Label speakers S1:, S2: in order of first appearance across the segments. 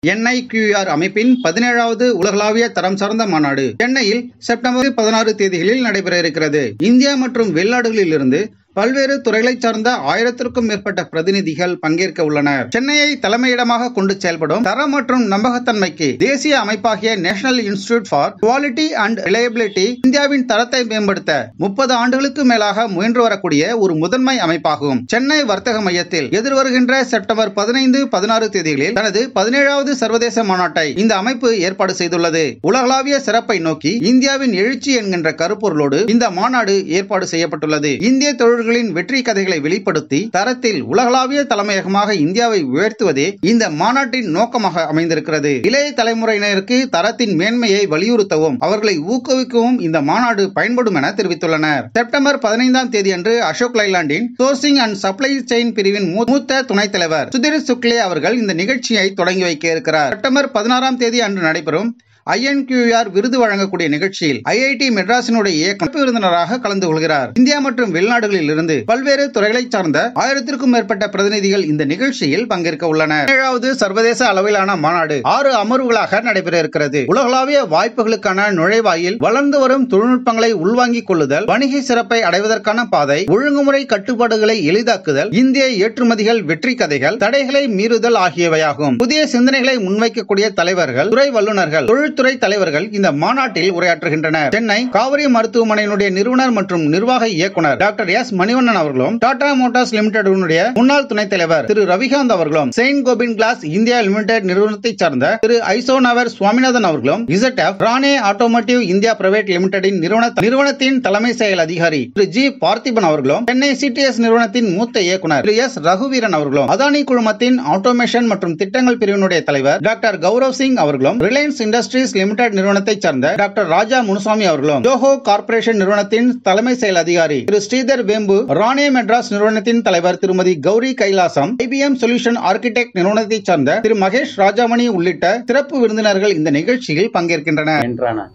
S1: என்ஐகியூஆர் அமைப்பின் பதினேழாவது உலகளாவிய தரம் சார்ந்த மாநாடு சென்னையில் செப்டம்பர் பதினாறு தேதிகளில் நடைபெற இருக்கிறது இந்தியா மற்றும் வெளிநாடுகளிலிருந்து பல்வேறு துறைகளைச் சார்ந்த ஆயிரத்திற்கும் மேற்பட்ட பிரதிநிதிகள் பங்கேற்க உள்ளனர் சென்னையை தலைமையிடமாக கொண்டு செயல்படும் தரம் மற்றும் நம்பகத்தன்மைக்கு தேசிய அமைப்பாகிய national institute for quality and reliability இந்தியாவின் தரத்தை மேம்படுத்த முப்பது ஆண்டுகளுக்கு மேலாக முயன்று வரக்கூடிய ஒரு முதன்மை அமைப்பாகும் சென்னை வர்த்தக மையத்தில் எதிர்வருகின்ற செப்டம்பர் பதினைந்து பதினாறு தேதிகளில் தனது பதினேழாவது சர்வதேச மாநாட்டை இந்த அமைப்பு ஏற்பாடு செய்துள்ளது உலகளாவிய சிறப்பை நோக்கி இந்தியாவின் எழுச்சி என்கின்ற கருப்பொருளோடு இந்த மாநாடு ஏற்பாடு செய்யப்பட்டுள்ளது இந்திய தொழில்களின் வெற்றி கதைகளை வெளிப்படுத்தி தரத்தில் உலகளாவிய தலைமையகமாக இந்தியாவை உயர்த்துவதே இந்த மாநாட்டின் நோக்கமாக அமைந்திருக்கிறது இளைய தலைமுறையினருக்கு தரத்தின் மேன்மையை வலியுறுத்தவும் அவர்களை ஊக்குவிக்கவும் இந்த மாநாடு பயன்படும் என தெரிவித்துள்ளனர் செப்டம்பர் பதினைந்தாம் தேதி அன்று அசோக் லைலாண்டின் சோர்சிங் அண்ட் சப்ளை செயின் பிரிவின் மூ- மூத்த துணைத் தலைவர் சுதிர் சுக்லே அவர்கள் இந்த நிகழ்ச்சியை தொடங்கி வைக்க இருக்கிறார் செப்டம்பர் பதினாறாம் தேதி அன்று நடைபெறும் ஐஎன்கியூஆர் விருது வழங்கக்கூடிய நிகழ்ச்சியில் ஐஐடி மெட்ராஸினுடைய இயக்கம் சிறப்பு விருந்தினராக கலந்து கொள்கிறார் இந்தியா மற்றும் வெளிநாடுகளில் இருந்து பல்வேறு துறைகளைச் சார்ந்த ஆயிரத்திற்கும் மேற்பட்ட பிரதிநிதிகள் இந்த நிகழ்ச்சியில் பங்கேற்க உள்ளனர் ஏழாவது சர்வதேச அளவிலான மாநாடு ஆறு அமர்வுகளாக நடைபெற இருக்கிறது உலகளாவிய வாய்ப்புகளுக்கான நுழைவாயில் வளர்ந்து வரும் தொழில்நுட்பங்களை உள்வாங்கிக் கொள்ளுதல் வணிக சிறப்பை அடைவதற்கான பாதை ஒழுங்குமுறை கட்டுப்பாடுகளை எளிதாக்குதல் இந்திய ஏற்றுமதிகள் வெற்றி கதைகள் தடைகளை மீறுதல் ஆகியவையாகும் புதிய சிந்தனைகளை முன்வைக்கக்கூடிய தலைவர்கள் துறை வல்லுநர்கள் தொழில்துறை தலைவர்கள் இந்த மாநாட்டில் உரையாற்றுகின்றனர் சென்னை காவிரி மருத்துவமனையினுடைய நிறுவனர் மற்றும் நிர்வாக இயக்குனர் டாக்டர் எஸ் மணிவண்ணன் அவர்களும் டாடா மோட்டார்ஸ் லிமிடெட் முன்னாள் துணைத் தலைவர் திரு ரவிகாந்த் அவர்களும் Saint Gobain Glass India Limited நிறுவனத்தை சார்ந்த திரு ஐசோனவர் சுவாமிநாதன் அவர்களும் ZF Rane Automotive India Private லிமிடெடின் நிறுவன நிறுவனத்தின் தலைமை செயல் அதிகாரி திரு ஜி பார்த்திபன் அவர்களும் சென்னை சிடிஎஸ் நிறுவனத்தின் மூத்த இயக்குனர் திரு எஸ் ரகுவீரன் அவர்களும் அதானி குழுமத்தின் ஆட்டோமேஷன் மற்றும் திட்டங்கள் பிரிவினுடைய தலைவர் டாக்டர் கௌரவ் சிங் அவர்களும் ரிலையன்ஸ் இண்டஸ்ட்ரீஸ் லிமிடெட் நிறுவனத்தை சார்ந்த டாக்டர் ராஜா முனுசாமி அவர்களும் ஜோஹோ கார்ப்பரேஷன் நிறுவனத்தின் தலைமை செயல் அதிகாரி திரு ஸ்ரீதர் வேம்பு ராணே மெட்ராஸ் நிறுவனத்தின் தலைவர் Thirumathi Gowri Kailasam IBM solution architect நிறுவனத்தை சார்ந்த திரு மகேஷ் ராஜாமணி உள்ளிட்ட சிறப்பு விருந்தினர்கள் இந்த நிகழ்ச்சியில் பங்கேற்கின்றனர்
S2: என்றானாங்க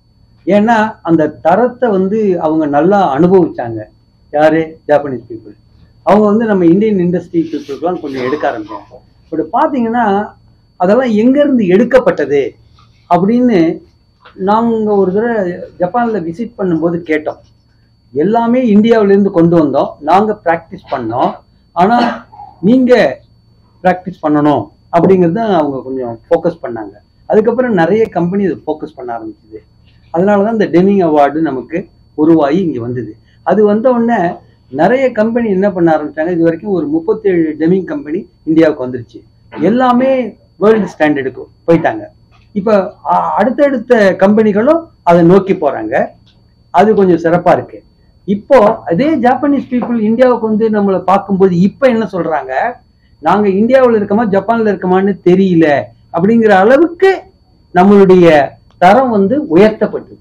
S2: ஏன்னா அந்த தரத்தை வந்து அவங்க நல்லா அனுபவிச்சாங்க யாரு ஜாப்பனீஸ் பீப்புள் அவங்க வந்து நம்ம இந்தியன் இண்டஸ்ட்ரி பீப்புளுக்குலாம் கொஞ்சம் எடுக்க ஆரம்பிச்சாங்க பட் பார்த்தீங்கன்னா அதெல்லாம் எங்கேருந்து எடுக்கப்பட்டது அப்படின்னு நாங்கள் ஒரு தடவை ஜப்பானில் விசிட் பண்ணும்போது கேட்டோம் எல்லாமே இந்தியாவிலேருந்து கொண்டு வந்தோம் நாங்கள் ப்ராக்டிஸ் பண்ணோம் ஆனால் நீங்கள் ப்ராக்டிஸ் பண்ணணும் அப்படிங்கிறது தான் அவங்க கொஞ்சம் ஃபோக்கஸ் பண்ணாங்க அதுக்கப்புறம் நிறைய கம்பெனி இதை ஃபோக்கஸ் பண்ண ஆரம்பிச்சுது அதனால தான் இந்த டெமிங் அவார்டு நமக்கு உருவாகி இங்கே வந்தது அது வந்த உடனே நிறைய கம்பெனி என்ன பண்ண ஆரம்பிச்சாங்க இது வரைக்கும் ஒரு முப்பத்தேழு டெமிங் கம்பெனி இந்தியாவுக்கு வந்துருச்சு எல்லாமே வேர்ல்டு ஸ்டாண்டர்டுக்கு போயிட்டாங்க இப்போ அ- அடுத்தடுத்த கம்பெனிகளும் அதை நோக்கி போறாங்க அது கொஞ்சம் சிறப்பா இருக்கு இப்போ அதே ஜாப்பனீஸ் பீப்புள் இந்தியாவுக்கு வந்து நம்மளை பார்க்கும்போது இப்போ என்ன சொல்றாங்க நாங்க இந்தியாவில் இருக்கோமா ஜப்பான்ல இருக்கோமான்னு தெரியல அப்படிங்கிற அளவுக்கு நம்மளுடைய தரம் வந்து உயர்த்தப்பட்டது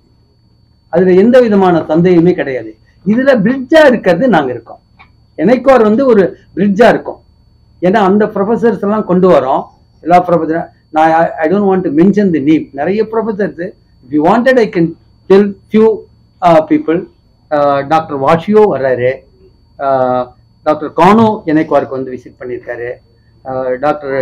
S2: அதுல எந்த விதமான சந்தேகமே கிடையாது இதுல பிரிட்ஜா இருக்கிறது நாங்க இருக்கோம் எனக்கோர் வந்து ஒரு பிரிட்ஜா இருக்கும் ஏன்னா அந்த ப்ரொஃபசர்ஸ் எல்லாம் கொண்டு வரோம் எல்லா ப்ரொஃபஸர் நான் I don't want to mention the name நிறைய professors if you wanted I can tell few people doctor Washio வர்றாரு டாக்டர் கானோ எனக்குவாருக்கு வந்து விசிட் பண்ணியிருக்காரு டாக்டர்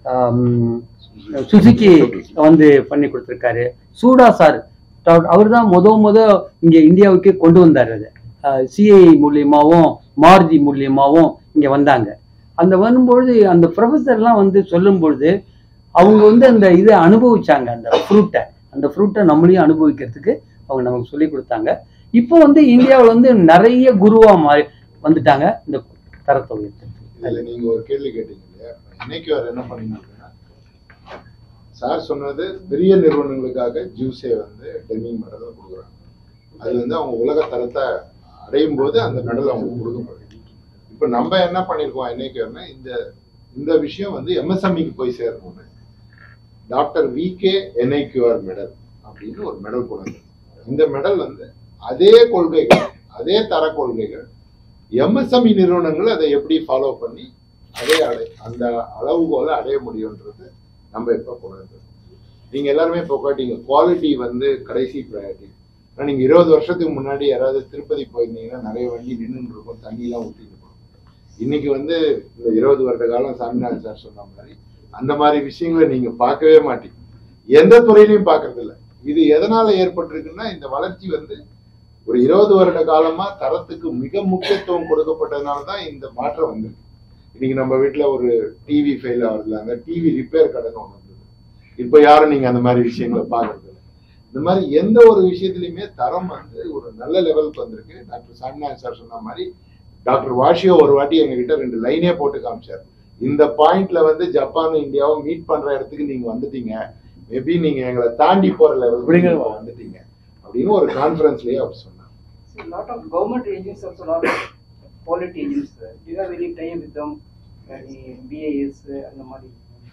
S2: சுசுகி வந்து பண்ணி கொடுத்துருக்காரு சூடா சார் அவர் தான் முத முத இங்க இந்தியாவுக்கு கொண்டு வந்தார் அது சிஐ மூலியமாவும் மாருதி மூலியமாவும் இங்க வந்தாங்க அந்த வரும்பொழுது அந்த ப்ரொஃபஸர்லாம் வந்து சொல்லும்பொழுது அவங்க வந்து அந்த இதை அனுபவிச்சாங்க அந்த ஃப்ரூட்டை அந்த ஃப்ரூட்டை நம்மளையும் அனுபவிக்கிறதுக்கு அவங்க நமக்கு சொல்லி கொடுத்தாங்க இப்போ வந்து இந்தியாவில் வந்து நிறைய குருவா மாறி வந்துட்டாங்க இந்த தரத்தை உயர்த்துறதுக்கு
S3: இதுல நீங்க ஒரு கேள்வி கேட்டீங்க இல்லையா இன்னைக்கு அவர் என்ன பண்ணிருக்காங்கன்னா சார் சொன்னது பெரிய நிறுவனங்களுக்காக ஜூஸே வந்து டெமிங் மெடல் கொடுக்குறாங்க அது வந்து அவங்க உலக தரத்தை அடையும் போது அந்த மெடல் அவங்களுக்கு கொடுக்கப்படுது இப்ப நம்ம என்ன பண்ணிருக்கோம் என்னைக்குன்னா இந்த இந்த விஷயம் வந்து எம்எஸ்எம்இக்கு போய் சேரணும்னு doctor V K NIQR medal அப்படின்னு ஒரு மெடல் கொண்டு வந்திருக்கோம். இந்த மெடல் வந்து அதே கொள்கைகள் அதே தர கொள்கைகள் எம்எஸ்எம்இ நிறுவனங்கள் அதை எப்படி ஃபாலோ பண்ணி அதே அடை அந்த அளவுகோலை அடைய முடியுன்றது நம்ம இப்போ கொண்டு வந்திருக்கோம் நீங்க எல்லாருமே இப்போ காட்டீங்க குவாலிட்டி வந்து கடைசி ப்ரையாரிட்டி ஆனால் நீங்க இருபது வருஷத்துக்கு முன்னாடி யாராவது திருப்பதி போயிருந்தீங்கன்னா நிறைய வண்டி நின்று இருக்கும் தண்ணிலாம் ஊற்றிட்டு இருக்கும் இன்னைக்கு வந்து இந்த இருபது வருட காலம் சாமிநாதன் சார் சொன்ன மாதிரி அந்த மாதிரி விஷயங்களை நீங்க பார்க்கவே மாட்டீங்க எந்த துறையிலையும் பார்க்கறது இல்ல இது எதனால ஏற்பட்டிருக்குன்னா இந்த வளர்ச்சி வந்து ஒரு இருபது வருட காலமா தரத்துக்கு மிக முக்கியத்துவம் கொடுக்கப்பட்டதுனால தான் இந்த மாற்றம் வந்திருக்கு இன்னைக்கு நம்ம வீட்ல ஒரு டிவி ஃபெயில் ஆகுதுல அந்த டிவி ரிப்பேர் கடன் ஒன்று இருந்தது இப்போ யாரும் நீங்க அந்த மாதிரி விஷயங்களை பார்க்கறது இல்லை இந்த மாதிரி எந்த ஒரு விஷயத்துலையுமே தரம் வந்து ஒரு நல்ல லெவலுக்கு வந்திருக்கு டாக்டர் சாமிநாதன் சார் சொன்ன மாதிரி டாக்டர் வாஷியோ ஒரு வாட்டி எங்ககிட்ட ரெண்டு லைனே போட்டு காமிச்சார் இந்த பாயிண்ட்ல வந்து ஜப்பானும் இந்தியாவும் மீட் பண்ற இடத்துக்கு நீங்க வந்துட்டீங்க மேபி நீங்க எங்களை தாண்டி போற லெவலுக்கு
S2: அப்படிங்க.
S3: நீங்க வந்துட்டீங்க அப்படின்னு ஒரு கான்ஃபரன்ஸ்லயே அவர் சொன்னார்
S4: So lot of government agents also lot of quality agents. uh, Do you have any tie with them? Any BAS uh, அந்த மாதிரி?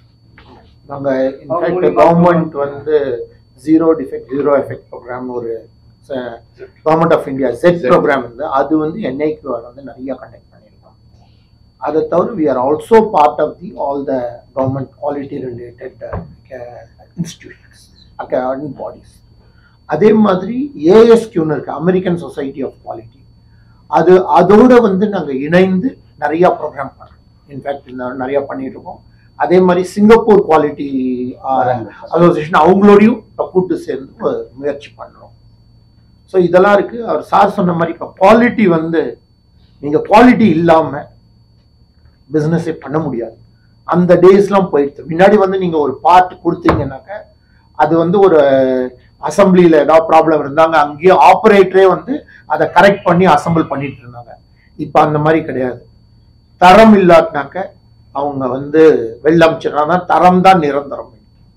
S5: நாங்க
S4: அவங்க
S5: இன்ஃபேக்ட்
S4: மூலியமா
S5: கவர்மெண்ட் வந்து zero defect zero effect program ஒரு government of India set
S3: Z.
S5: Program இருந்து அது வந்து என்ஐக்யூஆர் வந்து நிறைய கண்டக்ட் பண்ணியிருக்கோம் அதை தவிர we are also part of the all the government quality related institutions academic bodies அதே மாதிரி ஏஎஸ்கியூன்னு இருக்கு அமெரிக்கன் சொசைட்டி ஆஃப் குவாலிட்டி அது அதோட வந்து நாங்க இணைந்து நிறைய ப்ரோக்ராம் பண்றோம் இன்ஃபேக்ட் நிறைய பண்ணிட்டு இருக்கோம் அதே மாதிரி சிங்கப்பூர் குவாலிட்டி அசோசியேஷன் அவங்களோடையும் இப்ப கூட்டு சேர்ந்து ஒரு முயற்சி பண்றோம் ஸோ இதெல்லாம் இருக்கு அவர் சார் சொன்ன மாதிரி இப்போ குவாலிட்டி வந்து நீங்க குவாலிட்டி இல்லாம பிசினஸே பண்ண முடியாது அந்த டேஸ்லாம் போயிடுச்சு முன்னாடி வந்து நீங்க ஒரு பார்ட் கொடுத்தீங்கன்னாக்க அது வந்து ஒரு அசம்பிளியில ஏதாவது ப்ராப்ளம் இருந்தாங்க அங்கேயே ஆப்ரேட்டரே வந்து அதை கரெக்ட் பண்ணி அசம்பிள் பண்ணிட்டு இருந்தாங்க இப்போ அந்த மாதிரி கிடையாது தரம் இல்லாட்டினாக்க அவங்க வந்து வெளில அமைச்சிடறாங்க தரம் தான் நிரந்தரம்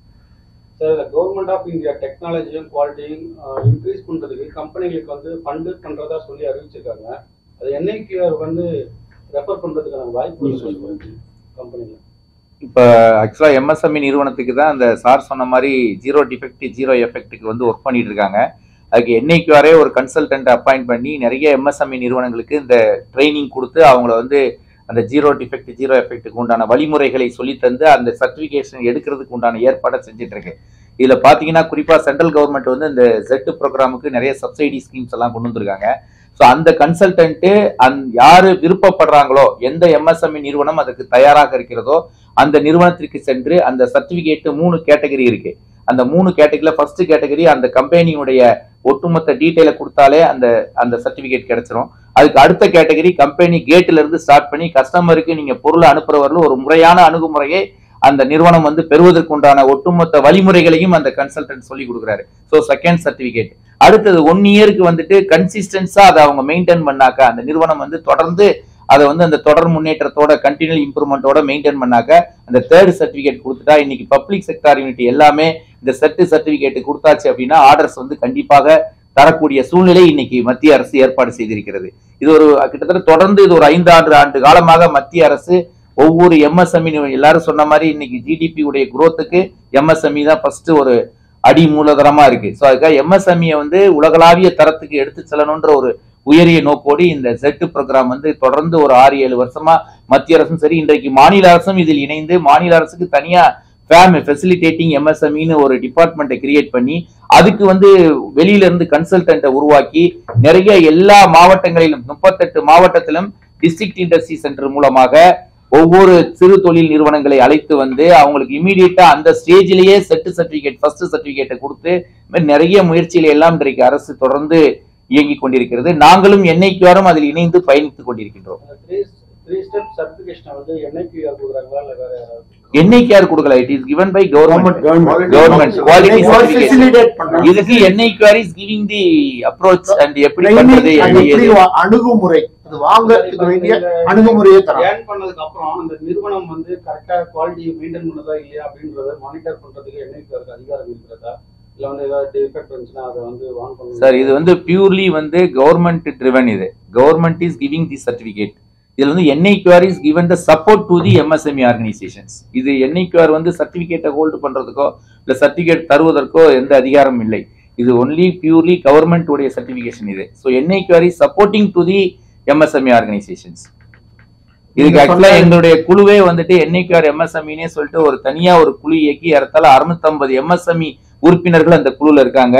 S6: சார் இந்த கவர்மெண்ட் ஆஃப் இந்தியா டெக்னாலஜியும் குவாலிட்டியும் இன்க்ரீஸ் பண்றதுக்கு கம்பெனிகளுக்கு வந்து ஃபண்டு பண்றதா சொல்லி அறிவிச்சிருக்காங்க அது என்ஐபிஆர் வந்து ரெஃபர் பண்றதுக்கான வாய்ப்பு கம்பெனில
S7: இப்போ ஆக்சுவலாக எம்எஸ்எம்இ நிறுவனத்துக்கு தான் அந்த சார் சொன்ன மாதிரி ஜீரோ டிஃபெக்ட் ஜீரோ எஃபெக்ட்டுக்கு வந்து ஒர்க் பண்ணிட்டு இருக்காங்க அதுக்கு என்னைக்குவாரே ஒரு கன்சல்டன்ட் அப்பாயிண்ட் பண்ணி நிறைய எம்எஸ்எம்இ நிறுவனங்களுக்கு இந்த ட்ரைனிங் கொடுத்து அவங்கள வந்து அந்த ஜீரோ டிஃபெக்ட் ஜீரோ எஃபெக்ட்டுக்கு உண்டான வழிமுறைகளை சொல்லி தந்து அந்த சர்டிஃபிகேஷன் எடுக்கிறதுக்கு உண்டான ஏற்பாடை செஞ்சுட்டு இருக்கு இதில் பார்த்தீங்கன்னா குறிப்பாக சென்ட்ரல் கவர்மெண்ட் வந்து இந்த ஜெட் ப்ரோக்ராமுக்கு நிறைய சப்சிடி ஸ்கீம்ஸ் எல்லாம் கொண்டு வந்திருக்காங்க ஸோ அந்த கன்சல்டன்ட்டு அந் யாரு விருப்பப்படுறாங்களோ எந்த எம்எஸ்எம்இ நிறுவனம் அதுக்கு தயாராக இருக்கிறதோ அந்த நிறுவனத்திற்கு சென்று அந்த சர்டிபிகேட் மூணு கேட்டகரி இருக்கு அந்த மூணு கேட்டகரியில ஃபர்ஸ்ட் கேட்டகரி அந்த கம்பெனியுடைய ஒட்டுமொத்த டீட்டெயிலை கொடுத்தாலே அந்த அந்த சர்டிபிகேட் கிடைச்சிரும் அதுக்கு அடுத்த கேட்டகரி கம்பெனி கேட்ல இருந்து ஸ்டார்ட் பண்ணி கஸ்டமருக்கு நீங்க பொருளை அனுப்புறவர்கள் ஒரு முறையான அணுகுமுறையை அந்த நிறுவனம் வந்து பெறுவதற்கு உண்டான ஒட்டுமொத்த வழிமுறைகளையும் அந்த கன்சல்டன்ட் சொல்லி கொடுக்குறாரு ஸோ செகண்ட் சர்டிபிகேட் அடுத்தது ஒன் இயருக்கு வந்துட்டு கன்சிஸ்டன்ஸா அதை அவங்க மெயின்டைன் பண்ணாக்க அந்த நிறுவனம் வந்து தொடர்ந்து அதை வந்து அந்த தொடர் முன்னேற்றத்தோட கண்டினியூ இம்ப்ரூவ்மெண்ட்டோட மெயின்டைன் பண்ணாக்க அந்த தேர்ட் சர்டிபிகேட் கொடுத்துட்டா இன்னைக்கு பப்ளிக் செக்டார் யூனிட் எல்லாமே இந்த செட்டு சர்டிபிகேட் கொடுத்தாச்சு அப்படின்னா ஆர்டர்ஸ் வந்து கண்டிப்பாக தரக்கூடிய சூழ்நிலை இன்னைக்கு மத்திய அரசு ஏற்பாடு செய்திருக்கிறது இது ஒரு கிட்டத்தட்ட தொடர்ந்து இது ஒரு ஐந்து ஆண்டு ஆண்டு காலமாக மத்திய அரசு ஒவ்வொரு எம்எஸ்எம்இ எல்லாரும் சொன்ன மாதிரி இன்னைக்கு ஜிடிபி உடைய குரோத்துக்கு எம்எஸ்எம்இ தான் ஃபர்ஸ்ட் ஒரு அடி மூலதனமா இருக்கு ஸோ அதுக்காக எம்எஸ்எம்இ வந்து உலகளாவிய தரத்துக்கு எடுத்து செல்லணுன்ற ஒரு உயரிய நோக்கோடி இந்த செட்டு ப்ரோக்ராம் வந்து தொடர்ந்து ஒரு ஆறு ஏழு வருஷமா மத்திய அரசும் சரி இன்றைக்கு மாநில அரசும் இதில் இணைந்து மாநில அரசுக்கு தனியா ஃபேம் ஃபெசிலிட்டேட்டிங் எம்எஸ்எம்இன்னு ஒரு டிபார்ட்மெண்ட்டை கிரியேட் பண்ணி அதுக்கு வந்து வெளியில இருந்து கன்சல்டன்ட்டை உருவாக்கி நிறைய எல்லா மாவட்டங்களிலும் முப்பத்தெட்டு மாவட்டத்திலும் டிஸ்ட்ரிக்ட் இண்டஸ்ட்ரி சென்டர் மூலமாக ஒவ்வொரு சிறு தொழில் நிறுவனங்களை அழைத்து வந்து அவங்களுக்கு இமீடியட்டா அந்த ஸ்டேஜிலேயே செட்டு சர்டிபிகேட் ஃபர்ஸ்ட் சர்டிபிகேட்டை கொடுத்து இந்த மாதிரி நிறைய முயற்சிகளை எல்லாம் இன்றைக்கு அரசு தொடர்ந்து இயங்கிக் கொண்டிருக்கிறது நாங்களும் என்னைக்கு அதில் இணைந்து பயணித்துக் கொண்டிருக்கின்றோம்
S6: த்ரீ த்ரீ ஸ்டெப் சர்டிபிகேஷன் வந்து என்ஐபிஆர் கொடுக்குறாங்களா இல்லை வேற யாராவது
S7: என்ஐகேஆர் கொடுக்கல it is given by government
S5: government
S7: government quality certificate
S5: facilitate பண்றாங்க
S7: இதுக்கு NIQR is giving the approach and எப்படி
S5: Training
S7: பண்றது
S5: and
S7: எப்படி
S5: எப்படி
S7: எது.
S5: வா- அணுகுமுறை அது வாங்கறதுக்கு வேண்டிய அணுகுமுறையை தராங்க
S6: ஏர்ன் பண்ணதுக்கு அப்புறம் அந்த நிறுவனம் வந்து கரெக்டா குவாலிட்டி மெயின்டைன் பண்ணதா இல்லையா அப்படின்றத மானிட்டர் பண்றதுக்கு என்ஐபிஆருக்கு அதிகாரம் இருக்கிறதா இல்ல வந்து ஏதாவது டிஃபெக்ட் இருந்துச்சுன்னா அதை வந்து வான் பண்ணணும்
S7: சார் இது வந்து பியூர்லி வந்து கவர்மெண்ட் ட்ரிவன் இது government is giving the certificate இதுல வந்து NIQR is given the support to the MSME organisations இது என்ஐக்யூஆர் வந்து சர்டிபிகேட்டை ஹோல்டு பண்றதுக்கோ இல்ல சர்டிபிகேட் தருவதற்கோ எந்த அதிகாரம் இல்லை இது ஒன்லி பியூர்லி கவர்மெண்ட் உடைய சர்டிபிகேஷன் இது so NIQR is supporting to the MSME organisations இதுக்கு
S5: நீங்க
S7: ஆக்சுவலா
S5: சொன்ன-
S7: எங்களுடைய குழுவே வந்துட்டு என்ஐக்யூஆர் எம்எஸ்எம்இனே சொல்லிட்டு ஒரு தனியா ஒரு குழு இயக்கி ஏறத்தாழ அறுநூத்தம்பது எம்எஸ்எம்இ உறுப்பினர்கள் அந்த குழுல இருக்காங்க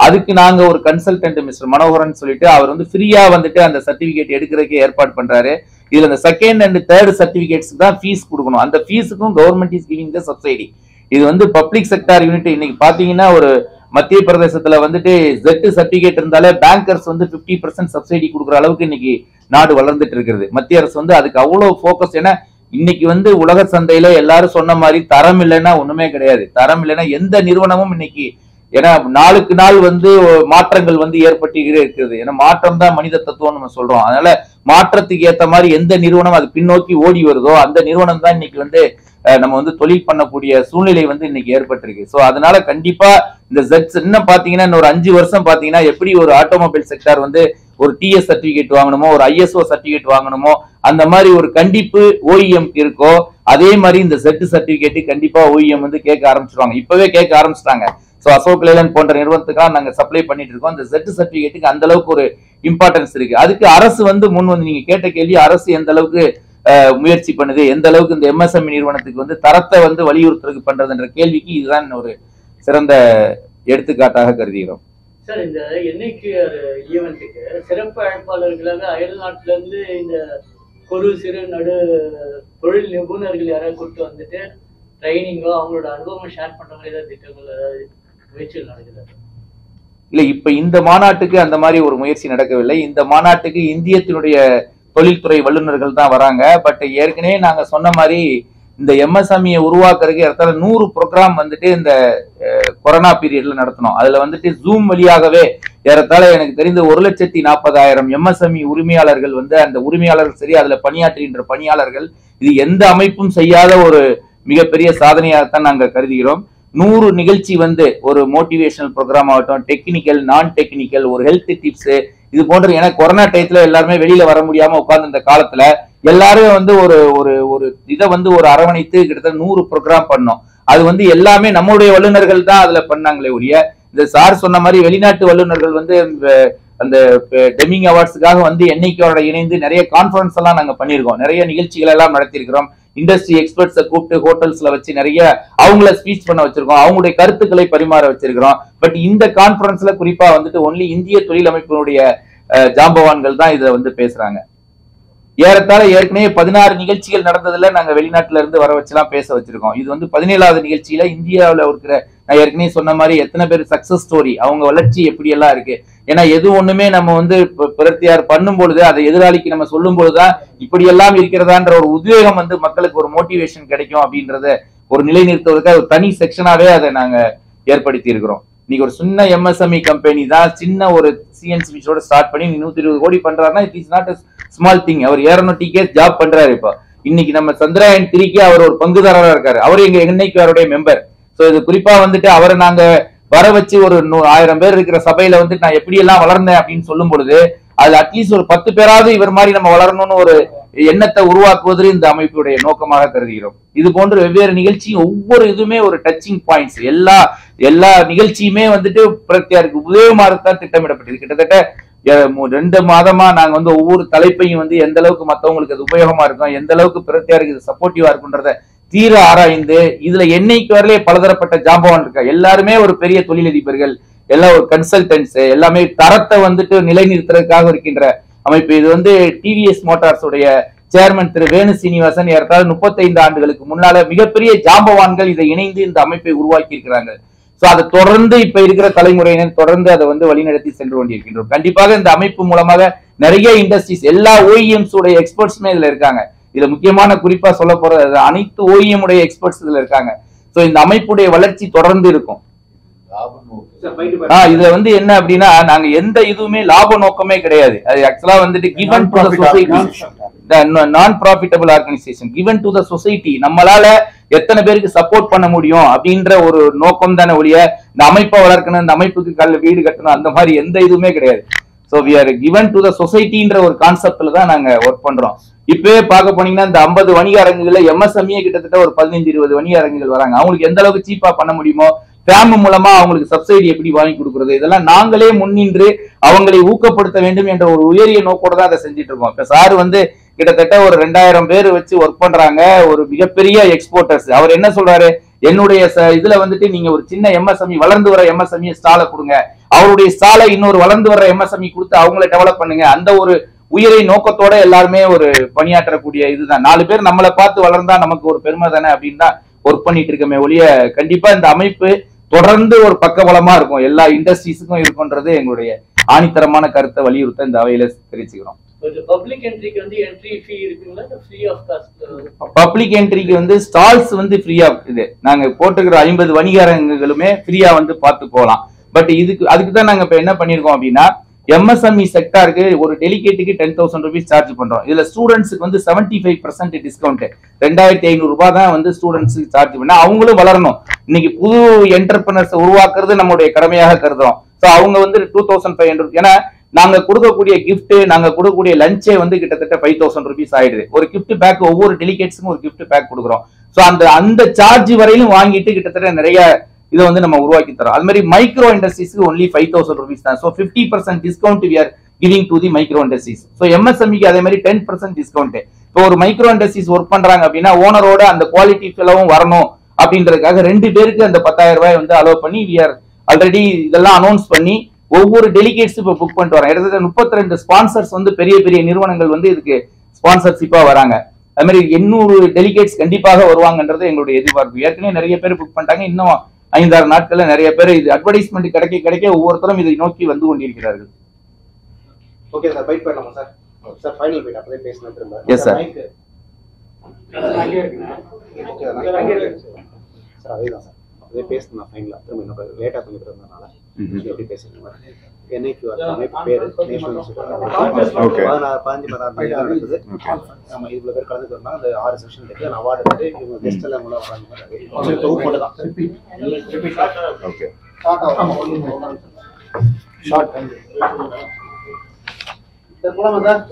S7: அதுக்கு நாங்க ஒரு கன்சல்டன்ட் மிஸ்டர் மனோகரன் சொல்லிட்டு அவர் வந்து ஃப்ரீயா வந்துட்டு அந்த சர்டிபிகேட் எடுக்கிறதுக்கு ஏற்பாடு பண்றாரு இதுல இந்த செகண்ட் அண்ட் தேர்ட் சர்டிபிகேட்ஸ் தான் ஃபீஸ் கொடுக்கணும் அந்த ஃபீஸுக்கும் government is giving the subsidy இது வந்து பப்ளிக் செக்டார் யூனிட் இன்னைக்கு பாத்தீங்கன்னா ஒரு மத்திய பிரதேசத்துல வந்துட்டு ஜெட் சர்டிபிகேட் இருந்தாலே பேங்கர்ஸ் வந்து 50% பர்சன்ட் சப்சிடி கொடுக்குற அளவுக்கு இன்னைக்கு நாடு வளர்ந்துட்டு இருக்கிறது மத்திய அரசு வந்து அதுக்கு அவ்வளவு ஃபோக்கஸ் ஏன்னா இன்னைக்கு வந்து உலக சந்தையில எல்லாரும் சொன்ன மாதிரி தரம் இல்லைன்னா ஒண்ணுமே கிடையாது தரம் இல்லைன்னா எந்த நிறுவனமும் இன்னைக்கு ஏன்னா நாளுக்கு நாள் வந்து மாற்றங்கள் வந்து ஏற்பட்டுக்கிட்டே இருக்கிறது ஏன்னா மாற்றம் தான் மனித தத்துவம் நம்ம சொல்றோம் அதனால மாற்றத்துக்கு ஏத்த மாதிரி எந்த நிறுவனம் அது பின்னோக்கி ஓடி வருதோ அந்த நிறுவனம் தான் இன்னைக்கு வந்து அஹ், நம்ம வந்து தொழில் பண்ணக்கூடிய சூழ்நிலை வந்து இன்னைக்கு ஏற்பட்டிருக்கு சோ அதனால கண்டிப்பா இந்த ஜெட்ஸ் இன்னும் பாத்தீங்கன்னா இன்னும் ஒரு அஞ்சு வருஷம் பாத்தீங்கன்னா எப்படி ஒரு ஆட்டோமொபைல் செக்டார் வந்து ஒரு டிஎஸ் சர்டிபிகேட் வாங்கணுமோ ஒரு ஐஎஸ்ஓ சர்டிபிகேட் வாங்கணுமோ அந்த மாதிரி ஒரு கண்டிப்பு ஓஇஎம் இருக்கோ அதே மாதிரி இந்த செட் சர்டிபிகேட் கண்டிப்பா ஓஇஎம் வந்து கேட்க ஆரம்பிச்சிருவாங்க இப்பவே கேட்க ஆரம்பிச்சிட்டாங்க சோ அசோக் லேலன் போன்ற நிறுவனத்துக்காக நாங்க சப்ளை பண்ணிட்டு இருக்கோம் இந்த செட் சர்டிபிகேட்டுக்கு அந்த அளவுக்கு ஒரு இம்பார்ட்டன்ஸ் இருக்கு அதுக்கு அரசு வந்து முன் வந்து நீங்க கேட்ட கேள்வி அரசு எந்த அளவுக்கு அஹ், முயற்சி பண்ணுது எந்த அளவுக்கு இந்த எம்எஸ்எம்இ நிறுவனத்துக்கு வந்து தரத்தை வந்து வலியுறுத்துறதுக்கு பண்றதுன்ற கேள்விக்கு இதுதான் ஒரு சிறந்த எடுத்துக்காட்டாக கருதுகிறோம்
S8: சார் இந்த என்ஐக்கு ஈவெண்ட்டுக்கு சிறப்பு அழைப்பாளர்களாக அயல் நாட்டுல இருந்து இந்த குறு சிறு நடு தொழில் நிபுணர்கள் யாராவது கூப்பிட்டு வந்துட்டு ட்ரைனிங்கோ அவங்களோட அனுபவம் ஷேர் பண்ற மாதிரி ஏதாவது திட்டங்கள் ஏதாவது முயற்சிகள் நடக்குதா
S7: இல்ல இப்ப இந்த மாநாட்டுக்கு அந்த மாதிரி ஒரு முயற்சி நடக்கவில்லை இந்த மாநாட்டுக்கு இந்தியத்தினுடைய தொழில்துறை வல்லுநர்கள் தான் வராங்க பட் ஏற்கனவே நாங்க சொன்ன மாதிரி இந்த எம்எஸ்எம்இ உருவாக்குறதுக்கு இடத்துல நூறு ப்ரோக்ராம் வந்துட்டு இந்த அஹ், கொரோனா பீரியட்ல நடத்தணும் அதுல வந்துட்டு ஜூம் வழியாகவே ஏறத்தாழ எனக்கு தெரிந்த ஒரு லட்சத்தி நாற்பதாயிரம் எம்எஸ்எம்இ உரிமையாளர்கள் வந்து அந்த உரிமையாளர்கள் சரி அதுல பணியாற்றுகின்ற பணியாளர்கள் இது எந்த அமைப்பும் செய்யாத ஒரு மிகப்பெரிய சாதனையாகத்தான் நாங்கள் கருதுகிறோம் நூறு நிகழ்ச்சி வந்து ஒரு மோட்டிவேஷனல் ப்ரோக்ராம் ஆகட்டும் டெக்னிக்கல் நான் டெக்னிக்கல் ஒரு ஹெல்த் டிப்ஸ் இது போன்ற ஏன்னா கொரோனா டயத்துல எல்லாருமே வெளியில வர முடியாம உட்கார்ந்து இந்த காலத்துல எல்லாரும் வந்து ஒரு ஒரு ஒரு இதை வந்து ஒரு அரவணைத்து கிட்டத்தட்ட நூறு ப்ரோக்ராம் பண்ணோம் அது வந்து எல்லாமே நம்முடைய வல்லுநர்கள் தான் அதுல பண்ணாங்களே ஒழிய இந்த சார் சொன்ன மாதிரி வெளிநாட்டு வல்லுநர்கள் வந்து இந்த- அந்த டெமிங் அவார்ட்ஸுக்காக வந்து எண்ணிக்கையோட இணைந்து நிறைய கான்ஃபரன்ஸ் எல்லாம் நாங்க பண்ணியிருக்கோம் நிறைய நிகழ்ச்சிகள் எல்லாம் நடத்தியிருக்கிறோம் இண்டஸ்ட்ரி எக்ஸ்பர்ட்ஸை கூப்பிட்டு ஹோட்டல்ஸ்ல வச்சு நிறைய அவங்கள ஸ்பீச் பண்ண வச்சிருக்கோம் அவங்களுடைய கருத்துக்களை பரிமாற வச்சிருக்கிறோம் பட் இந்த கான்ஃபரன்ஸ்ல குறிப்பா வந்துட்டு ஒன்லி இந்திய தொழில் அமைப்பினுடைய அஹ், ஜாம்பவான்கள் தான் இதை வந்து பேசுறாங்க ஏறத்தாழ ஏற்கனவே பதினாறு நிகழ்ச்சிகள் நடந்ததுல நாங்க வெளிநாட்டுல இருந்து வர வச்சுலாம் பேச வச்சிருக்கோம் இது வந்து பதினேழாவது நிகழ்ச்சியில இந்தியாவுல இருக்கிற நான் ஏற்கனவே சொன்ன மாதிரி எத்தனை பேர் சக்சஸ் ஸ்டோரி அவங்க வளர்ச்சி எப்படி எல்லாம் இருக்கு ஏன்னா எது ஒண்ணுமே நம்ம வந்து ப- பிரத்தியார் பண்ணும் பொழுது அதை எதிராளிக்கு நம்ம சொல்லும் பொழுதுதான் இப்படி எல்லாம் இருக்கிறதான்ற ஒரு உத்வேகம் வந்து மக்களுக்கு ஒரு மோட்டிவேஷன் கிடைக்கும் அப்படின்றத ஒரு நிலைநிறுத்துவதற்கு ஒரு தனி செக்ஷனாவே அதை நாங்க ஏற்படுத்தி இருக்கிறோம் இன்னைக்கு ஒரு சின்ன எம்எஸ்எம்இ கம்பெனி தான் சின்ன ஒரு சிஎன்சிபிஸோட ஸ்டார்ட் பண்ணி நூத்தி இருபது கோடி பண்றாருன்னா it is not small thing அவர் ஏறநூட்டிக்கே ஜாப் பண்றாரு இப்போ இன்னைக்கு நம்ம சந்திராயன் த்ரீக்கு அவர் ஒரு பங்குதாரரா இருக்காரு அவர் எங்க என்னைக்கு அவருடைய மெம்பர் சோ இது குறிப்பா வந்துட்டு அவரை நாங்க வர வச்சு ஒரு நூ- ஆயிரம் பேர் இருக்கிற சபையில வந்து நான் எப்படி எல்லாம் வளர்ந்தேன் அப்படின்னு சொல்லும் பொழுது அது அட்லீஸ்ட் ஒரு பத்து பேராவது இவர் மாதிரி நம்ம வளரணும்னு ஒரு எண்ணத்தை உருவாக்குவது இந்த அமைப்புடைய நோக்கமாக கருதுகிறோம் இது போன்ற வெவ்வேறு நிகழ்ச்சியும் ஒவ்வொரு இதுவுமே ஒரு டச்சிங் பாயிண்ட்ஸ் எல்லா எல்லா நிகழ்ச்சியுமே வந்துட்டு பிரத்தியாருக்கு உதயமாகத்தான் திட்டமிடப்பட்டது கிட்டத்தட்ட எ- மு- ரெண்டு மாதமா நாங்க வந்து ஒவ்வொரு தலைப்பையும் வந்து எந்த அளவுக்கு மத்தவங்களுக்கு அது உபயோகமா இருக்கும் எந்த அளவுக்கு பிரத்தியாருக்கு இது சப்போர்ட்டிவா இருக்குன்றத தீர ஆராய்ந்து இதுல என்னைக்கு வரலே பலதரப்பட்ட ஜாம்பவான் இருக்கா எல்லாருமே ஒரு பெரிய தொழிலதிபர்கள் எல்லாம் ஒரு கன்சல்டன்ஸ் எல்லாமே தரத்தை வந்துட்டு நிலைநிறுத்துறதுக்காக இருக்கின்ற அமைப்பு இது வந்து டிவிஎஸ் மோட்டார்ஸ் உடைய சேர்மன் திரு வேணு சீனிவாசன் ஏறத்தாழ முப்பத்தைந்து ஆண்டுகளுக்கு முன்னால மிகப்பெரிய ஜாம்பவான்கள் இதை இணைந்து இந்த அமைப்பை உருவாக்கி இருக்கிறாங்க சோ அதை தொடர்ந்து இப்ப இருக்கிற தலைமுறையினர் தொடர்ந்து அதை வந்து வழிநடத்தி சென்று கொண்டிருக்கின்றோம் கண்டிப்பாக இந்த அமைப்பு மூலமாக நிறைய இண்டஸ்ட்ரீஸ் எல்லா ஓஇஎம்ஸ் உடைய எக்ஸ்பர்ட்ஸுமே இதுல இருக்காங்க இதுல முக்கியமான குறிப்பா சொல்ல போறது அனைத்து ஓஇஎம் உடைய எக்ஸ்பர்ட்ஸ் இதுல இருக்காங்க சோ இந்த அமைப்புடைய வளர்ச்சி தொடர்ந்து இருக்கும்
S3: லாப நோக்கு
S6: சார் ஃபைட்டு
S7: ஆ, இதுல வந்து என்ன அப்படின்னா நாங்க எந்த இதுவுமே லாப நோக்கமே கிடையாது அது ஆக்சுவலா வந்துட்டு given to the society non profitable organisation given to the society நம்மளால எத்தனை பேருக்கு சப்போர்ட் பண்ண முடியும் அப்படின்ற ஒரு நோக்கம் தானே ஒழிய இந்த அமைப்பை வளர்க்கணும் இந்த அமைப்புக்கு கல் வீடு கட்டணும் அந்த மாதிரி எந்த இதுவுமே கிடையாது so we are given to the சொசைட்டின்ற ஒரு கான்செப்ட்ல தான் நாங்க ஒர்க் பண்றோம் இப்பவே பார்க்க போனீங்கன்னா இந்த ஐம்பது வணிக அரங்குகள்ல எம்எஸ்எம்ஏ கிட்டத்தட்ட ஒரு பதினஞ்சு இருபது வணிக அரங்குகள் வராங்க அவங்களுக்கு எந்த அளவுக்கு சீப்பா பண்ண முடியுமோ ஃபேம் மூலமா அவங்களுக்கு சப்சிடி எப்படி வாங்கி கொடுக்கறது இதெல்லாம் நாங்களே முன்னின்று அவங்களை ஊக்கப்படுத்த வேண்டும் என்ற ஒரு உயரிய நோக்கோட தான் அதை செஞ்சுட்டு இருக்கோம் இப்ப சார் வந்து கிட்டத்தட்ட ஒரு ரெண்டாயிரம் பேர் வச்சு ஒர்க் பண்றாங்க ஒரு மிகப்பெரிய எக்ஸ்போர்ட்டர்ஸ் அவர் என்ன சொல்றாரு என்னுடைய ச- இதுல வந்துட்டு நீங்க ஒரு சின்ன எம்எஸ்எம்இ வளர்ந்து வர எம்எஸ்எம்இ ஸ்டால கொடுங்க அவருடைய சாலை இன்னொரு வளர்ந்து வர்ற எம்எஸ்எம்இ கொடுத்து அவங்கள டெவலப் பண்ணுங்க அந்த ஒரு உயிரை நோக்கத்தோட எல்லாருமே ஒரு பணியாற்றக்கூடிய இதுதான் நாலு பேர் நம்மளை பார்த்து வளர்ந்தா நமக்கு ஒரு பெருமை தானே அப்படின்னு தான் ஒர்க் பண்ணிட்டு இருக்கமே ஒழிய கண்டிப்பா இந்த அமைப்பு தொடர்ந்து ஒரு பக்கபலமா இருக்கும் எல்லா இண்டஸ்ட்ரீஸுக்கும் இருக்கும்ன்றது எங்களுடைய ஆணித்தரமான கருத்தை வலியுறுத்த இந்த அவையில தெரிவிச்சுக்கிறோம்
S8: இந்த பப்ளிக் என்ட்ரிக்கு வந்து என்ட்ரி ஃபீ இருக்குங்களா ஃப்ரீ ஆஃப் காஸ்ட்
S7: பப்ளிக் என்ட்ரிக்கு வந்து ஸ்டால்ஸ் வந்து ஃப்ரீயா இது நாங்க போட்டுக்கிற ஐம்பது வணிகரங்களுமே ஃப்ரீயா வந்து பார்த்து போகலாம் பட் இதுக்கு அதுக்கு தான் நாங்க இப்ப என்ன பண்ணிருக்கோம் அப்படின்னா எம்எஸ்எம்இ செக்டாருக்கு ஒரு டெலிகேட்டுக்கு டென் தௌசண்ட் ருபீஸ் சார்ஜ் பண்றோம் இதுல ஸ்டூடெண்ட்ஸுக்கு வந்து செவன்டி ஃபைவ் பர்சன்ட் டிஸ்கவுண்ட் ரெண்டாயிரத்தி ஐநூறு ரூபாய் தான் வந்து ஸ்டூடெண்ட்ஸுக்கு சார்ஜ் பண்ணா அவங்களும் வளரணும் இன்னைக்கு புது என்டர்பிரினர்ஸ் உருவாக்குறது நம்மளுடைய கடமையாக கருதுறோம் ஸோ அவங்க வந்து டூ தௌசண்ட் ஃபைவ் ஹண்ட்ரட் ஏன்னா நாங்க கொடுக்கக்கூடிய gift நாங்க கொடுக்கக்கூடிய லஞ்சே வந்து கிட்டத்தட்ட ஃபைவ் தௌசண்ட் ருபீஸ் ஆயிடுது ஒரு gift பேக் ஒவ்வொரு டெலிகேட்ஸுக்கும் ஒரு gift பேக் கொடுக்குறோம் ஸோ அந்த அந்த சார்ஜ் வரையிலும் வாங்கிட்டு கிட்டத்தட்ட நிறைய இதை வந்து நம்ம உருவாக்கி தரோம் அது மாதிரி மைக்ரோ இண்டஸ்ட்ரீஸ்க்கு ஒன்லி ஃபைவ் தௌசண்ட் ருபீஸ் தான் so fifty percent discount we are giving to the micro industries so எம்எஸ்எம்இக்கு அதே மாதிரி டென் பர்சன்ட் டிஸ்கவுண்ட் இப்போ ஒரு மைக்ரோ இண்டஸ்ட்ரீஸ் ஒர்க் பண்றாங்க அப்படின்னா ஓனரோட அந்த குவாலிட்டி செலவும் வரணும் அப்படின்றதுக்காக ரெண்டு பேருக்கு அந்த பத்தாயிரம் ரூபாய் வந்து அலோவ் பண்ணி வி ஆர் ஆல்ரெடி இதெல்லாம் அனௌன்ஸ் பண்ணி ஒவ்வொரு டெலிகேட்ஸ் இப்போ புக் பண்ணிட்டு வரோம் கிட்டத்தட்ட முப்பத்தி ரெண்டு ஸ்பான்சர்ஸ் வந்து பெரிய பெரிய நிறுவனங்கள் வந்து இதுக்கு ஸ்பான்சர்ஷிப்பா வராங்க அது மாதிரி எண்ணூறு டெலிகேட்ஸ் கண்டிப்பாக வருவாங்கன்றது எங்களுடைய எதிர்பார்ப்பு ஏற்கனவே நிறைய பேர் புக் பண்ணிட்டாங்க இன்னும் ஐந்தாறு நாட்கள்ல நிறைய பேர் இது அட்வர்டைஸ்மெண்ட் கிடைக்க கிடைக்க ஒவ்வொருத்தரும் இதை நோக்கி வந்து கொண்டிருக்கிறார்கள்
S6: ஓகே சார் ஃபைட் பண்ணலாமா சார் சார் ஃபைனல் ஃபைட் அப்படியே பேசணும் திரும்ப
S7: Yes, sir.
S6: Mike okay sir அதே தான் சார் அதே பேசணும் ஃபைனலாக திரும்ப இன்னும் லேட்டாக பண்ணிட்டு இருந்ததுனால எப்படி பேசுறீங்க என்னைக்கு அமைப்பு பேர் நேஷனல்
S9: Okay.
S6: பதினாறு பதினஞ்சு பதினாறு மணி நேரம் நடக்குது நம்ம இவ்வளோ பேர் கலந்து வரணும் அந்த ஆறு செஷன் இருக்கு அந்த அவார்டு வந்து இவங்க கெஸ்ட் எல்லாம் உள்ள வராங்க தொகுப்பு மட்டும் தான்
S9: ஓகே
S6: ஷார்ட் சார் போலாமா சார்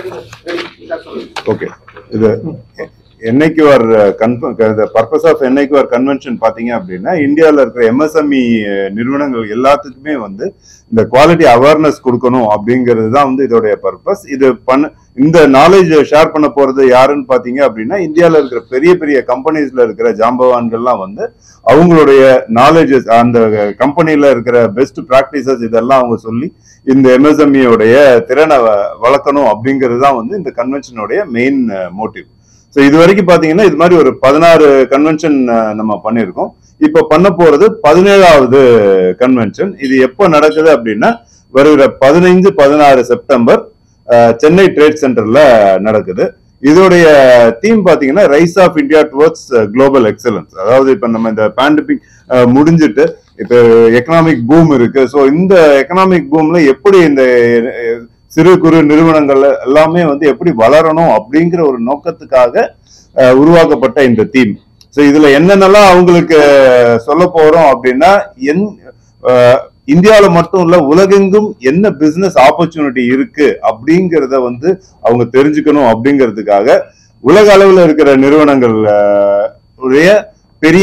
S9: ஓகே இது NIQR purpose of NIQR convention பாத்தீங்க அப்படின்னா இந்தியாவில் இருக்கிற எம்எஸ்எம்இ நிறுவனங்கள் எல்லாத்துக்குமே வந்து இந்த குவாலிட்டி அவேர்னஸ் கொடுக்கணும் அப்படிங்கிறது தான் வந்து இதோடைய பர்பஸ் இது பண்ண இந்த நாலேஜ் ஷேர் பண்ண போறது யாருன்னு பாத்தீங்க அப்படின்னா இந்தியாவில் இருக்கிற பெரிய பெரிய கம்பெனிஸ்ல இருக்கிற ஜாம்பவான்கள்லாம் வந்து அவங்களுடைய நாலேஜஸ் அந்த கம்பெனில இருக்கிற பெஸ்ட் ப்ராக்டிசஸ் இதெல்லாம் அவங்க சொல்லி இந்த எம்எஸ்எம்இயோடைய திறனை வ- வளர்க்கணும் அப்படிங்கிறது தான் வந்து இந்த கன்வென்ஷனுடைய மெயின் மோட்டிவ் ஸோ இது வரைக்கும் பாத்தீங்கன்னா இது மாதிரி ஒரு பதினாறு கன்வென்ஷன் நம்ம பண்ணியிருக்கோம் இப்போ பண்ண போறது பதினேழாவது கன்வென்ஷன் இது எப்போ நடக்குது அப்படின்னா வருகிற பதினைந்து பதினாறு செப்டம்பர் அஹ், சென்னை ட்ரேட் சென்டர்ல நடக்குது இதோடைய தீம் பாத்தீங்கன்னா rise of India towards global excellence அதாவது இப்ப நம்ம இந்த பேண்டமிக் முடிஞ்சிட்டு இப்ப எக்கனாமிக் பூம் இருக்கு ஸோ இந்த எக்கனாமிக் பூம்ல எப்படி இந்த அஹ், சிறு குறு நிறுவனங்கள் எல்லாமே வந்து எப்படி வளரணும் அப்படிங்கிற ஒரு நோக்கத்துக்காக அஹ், உருவாக்கப்பட்ட இந்த தீம் ஸோ இதுல என்னென்னலாம் அவங்களுக்கு சொல்ல போறோம் அப்படின்னா என் அஹ், இந்தியாவுல மட்டும் இல்ல உலகெங்கும் என்ன பிசினஸ் ஆப்பர்ச்சுனிட்டி இருக்கு அப்படிங்கிறத வந்து அவங்க தெரிஞ்சுக்கணும் அப்படிங்கிறதுக்காக உலக அளவுல இருக்கிற நிறுவனங்கள் அஹ், உடைய பெரிய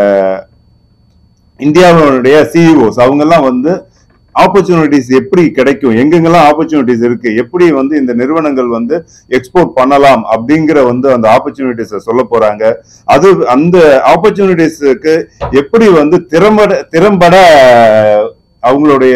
S9: இந்தியாவுடைய சிஇஓஸ் அவங்கெல்லாம் வந்து ஆப்பர்ச்சுனிட்டிஸ் எப்படி கிடைக்கும் எங்கெங்கெல்லாம் ஆப்பர்ச்சுனிட்டிஸ் இருக்கு எப்படி வந்து இந்த நிறுவனங்கள் வந்து எக்ஸ்போர்ட் பண்ணலாம் அப்படிங்கிற வந்து அந்த ஆப்பர்ச்சுனிட்டிஸை சொல்ல போறாங்க அது அந்த ஆப்பர்ச்சுனிட்டிஸுக்கு எப்படி வந்து திறம்பட திறம்பட அவங்களுடைய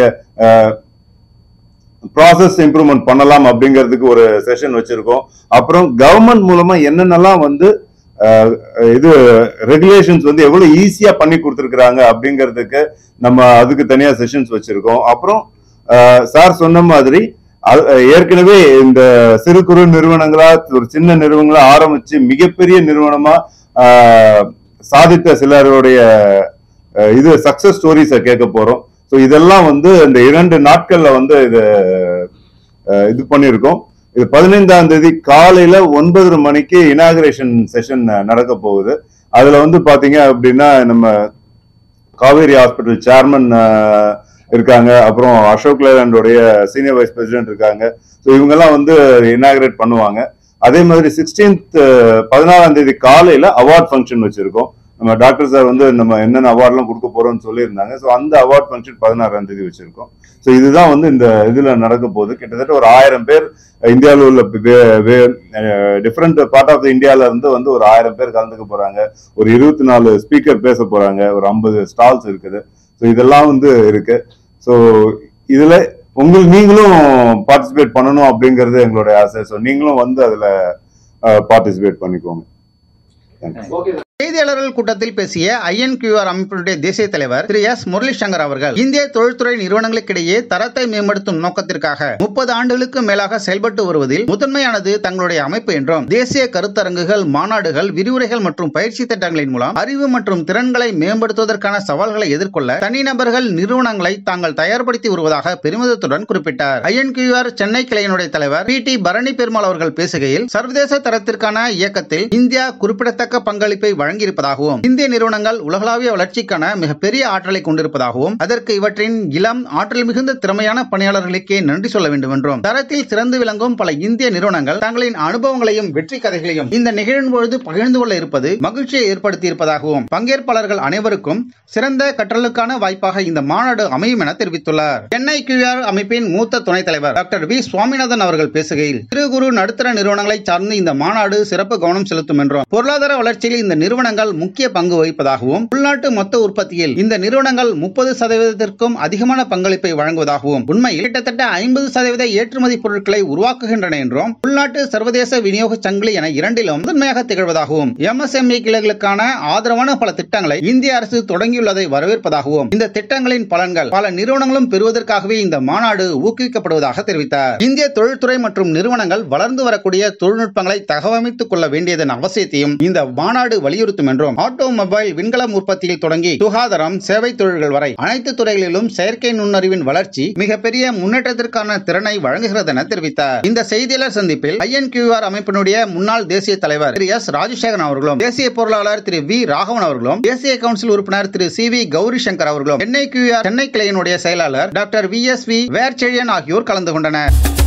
S9: ப்ராசஸ் இம்ப்ரூவ்மெண்ட் பண்ணலாம் அப்படிங்கிறதுக்கு ஒரு செஷன் வச்சிருக்கோம் அப்புறம் கவர்மெண்ட் மூலமா என்னென்னலாம் வந்து அஹ், இது ரெகுலேஷன்ஸ் வந்து எவ்வளவு ஈஸியா பண்ணி கொடுத்துருக்குறாங்க அப்படிங்கிறதுக்கு நம்ம அதுக்கு தனியா செஷன்ஸ் வச்சிருக்கோம் அப்புறம் சார் சொன்ன மாதிரி அ- ஏற்கனவே இந்த சிறு குறு நிறுவனங்களா ஒரு சின்ன நிறுவனங்களா ஆரம்பிச்சு மிகப்பெரிய நிறுவனமா அஹ், சாதித்த சிலருடைய அஹ், இது சக்சஸ் ஸ்டோரிஸை கேட்க போறோம் ஸோ இதெல்லாம் வந்து இந்த இரண்டு நாட்கள்ல வந்து இது அஹ், இது பண்ணியிருக்கோம் இது பதினைந்தாம் தேதி காலையில ஒன்பதரை மணிக்கு இனாகிரேஷன் செஷன் நடக்க போகுது அதுல வந்து பாத்தீங்க அப்படின்னா நம்ம காவேரி ஹாஸ்பிட்டல் சேர்மன் இருக்காங்க அப்புறம் அசோக் லேலண்டோடைய சீனியர் வைஸ் பிரசிடென்ட் இருக்காங்க ஸோ இவங்கெல்லாம் வந்து இனாகிரேட் பண்ணுவாங்க அதே மாதிரி சிக்ஸ்டீன்த் பதினாறாம் தேதி காலையில அவார்ட் ஃபங்க்ஷன் வச்சிருக்கோம் நம்ம டாக்டர் சார் வந்து நம்ம என்னென்ன அவார்ட்லாம் கொடுக்க போறோம்னு சொல்லியிருந்தாங்க ஸோ அந்த அவார்ட் ஃபங்க்ஷன் பதினாறாம் தேதி வச்சிருக்கோம் ஸோ இதுதான் வந்து இந்த இதுல நடக்க போகுது கிட்டத்தட்ட ஒரு ஆயிரம் பேர் இந்தியாவில் உள்ள டிஃப்ரெண்ட் பார்ட் ஆஃப் இந்தியால இருந்து வந்து ஒரு ஆயிரம் பேர் கலந்துக்க போறாங்க ஒரு இருபத்தி நாலு ஸ்பீக்கர் பேச போறாங்க ஒரு ஐம்பது ஸ்டால்ஸ் இருக்குது ஸோ இதெல்லாம் வந்து இருக்கு ஸோ இதுல உங்களுக்கு நீங்களும் பார்ட்டிசிபேட் பண்ணணும் அப்படிங்கிறது எங்களுடைய ஆசை ஸோ நீங்களும் வந்து அதுல பார்ட்டிசிபேட் பண்ணிக்கோங்க தேங்க்ஸ்
S6: ஓகே
S1: செய்தியாளர்கள் கூட்டத்தில் பேசிய ஐஎன்கியூஆர் அமைப்பினுடைய தேசிய தலைவர் திரு எஸ் முரளி சங்கர் அவர்கள் இந்திய தொழில்துறை நிறுவனங்களுக்கிடையே தரத்தை மேம்படுத்தும் நோக்கத்திற்காக முப்பது ஆண்டுகளுக்கு மேலாக செயல்பட்டு வருவதில் முதன்மையானது தங்களுடைய அமைப்பு என்றும் தேசிய கருத்தரங்குகள் மாநாடுகள் விரிவுரைகள் மற்றும் பயிற்சி திட்டங்களின் மூலம் அறிவு மற்றும் திறன்களை மேம்படுத்துவதற்கான சவால்களை எதிர்கொள்ள தனிநபர்கள் நிறுவனங்களை தாங்கள் தயார்படுத்தி வருவதாக பெருமிதத்துடன் குறிப்பிட்டார் ஐஎன்கியூஆர் சென்னை கிளையினுடைய தலைவர் பி டி பரணி பெருமாள் அவர்கள் பேசுகையில் சர்வதேச தரத்திற்கான இயக்கத்தில் இந்தியா குறிப்பிடத்தக்க பங்களிப்பை வழங்கியிருப்பதாகவும் இந்திய நிறுவனங்கள் உலகளாவிய வளர்ச்சிக்கான மிகப்பெரிய ஆற்றலை கொண்டிருப்பதாகவும் அதற்கு இவற்றின் இளம் ஆற்றல் மிகுந்த திறமையான பணியாளர்களுக்கே நன்றி சொல்ல வேண்டும் என்றும் தரத்தில் சிறந்து விளங்கும் பல இந்திய நிறுவனங்கள் தங்களின் அனுபவங்களையும் வெற்றி கதைகளையும் இந்த நிகழ்வின் பொழுது பகிர்ந்து கொள்ள இருப்பது மகிழ்ச்சியை ஏற்படுத்தி இருப்பதாகவும் பங்கேற்பாளர்கள் அனைவருக்கும் சிறந்த கற்றலுக்கான வாய்ப்பாக இந்த மாநாடு அமையும் என தெரிவித்துள்ளார் சென்னை கியூஆர் அமைப்பின் மூத்த துணைத் தலைவர் டாக்டர் வி சுவாமிநாதன் அவர்கள் பேசுகையில் சிறு குறு நடுத்தர நிறுவனங்களை சார்ந்து இந்த மாநாடு சிறப்பு கவனம் செலுத்தும் என்றும் பொருளாதார வளர்ச்சியில் இந்த நிறுவனங்கள் முக்கிய பங்கு வகிப்பதாகவும் உள்நாட்டு மொத்த உற்பத்தியில் இந்த நிறுவனங்கள் முப்பது சதவீதத்திற்கும் அதிகமான பங்களிப்பை வழங்குவதாகவும் உண்மையில் கிட்டத்தட்ட ஐம்பது சதவீத ஏற்றுமதி பொருட்களை உருவாக்குகின்றன என்றும் உள்நாட்டு சர்வதேச விநியோக சங்கிலி என இரண்டிலும் முதன்மையாக திகழ்வதாகவும் எம்எஸ்எம்இ கிளைகளுக்கான ஆதரவான பல திட்டங்களை இந்திய அரசு தொடங்கியுள்ளதை வரவேற்பதாகவும் இந்த திட்டங்களின் பலன்கள் பல நிறுவனங்களும் பெறுவதற்காகவே இந்த மாநாடு ஊக்குவிக்கப்படுவதாக தெரிவித்தார் இந்திய தொழில்துறை மற்றும் நிறுவனங்கள் வளர்ந்து வரக்கூடிய தொழில்நுட்பங்களை தகவமைத்துக் கொள்ள வேண்டியதன் அவசியத்தையும் இந்த மாநாடு வலியுறுத்தும் என்றும் ஆட்டோமொபைல் விண்கலம் உற்பத்தியில் தொடங்கி சுகாதாரம் சேவை தொழில்கள் வரை அனைத்து துறைகளிலும் செயற்கை நுண்ணறிவின் வளர்ச்சி மிகப்பெரிய முன்னேற்றத்திற்கான திறனை வழங்குகிறது என தெரிவித்தார் இந்த செய்தியாளர் சந்திப்பில் ஐஎன்கியூஆர் அமைப்பினுடைய முன்னாள் தேசிய தலைவர் திரு எஸ் ராஜசேகரன் அவர்களும் தேசிய பொருளாளர் திரு வி ராகவன் அவர்களும் தேசிய கவுன்சில் உறுப்பினர் திரு சி வி கௌரி சங்கர் அவர்களும் சென்னை கியூஆர் சென்னை கிளையினுடைய செயலாளர் doctor V S V Verchezhiyan ஆகியோர் கலந்து கொண்டனர்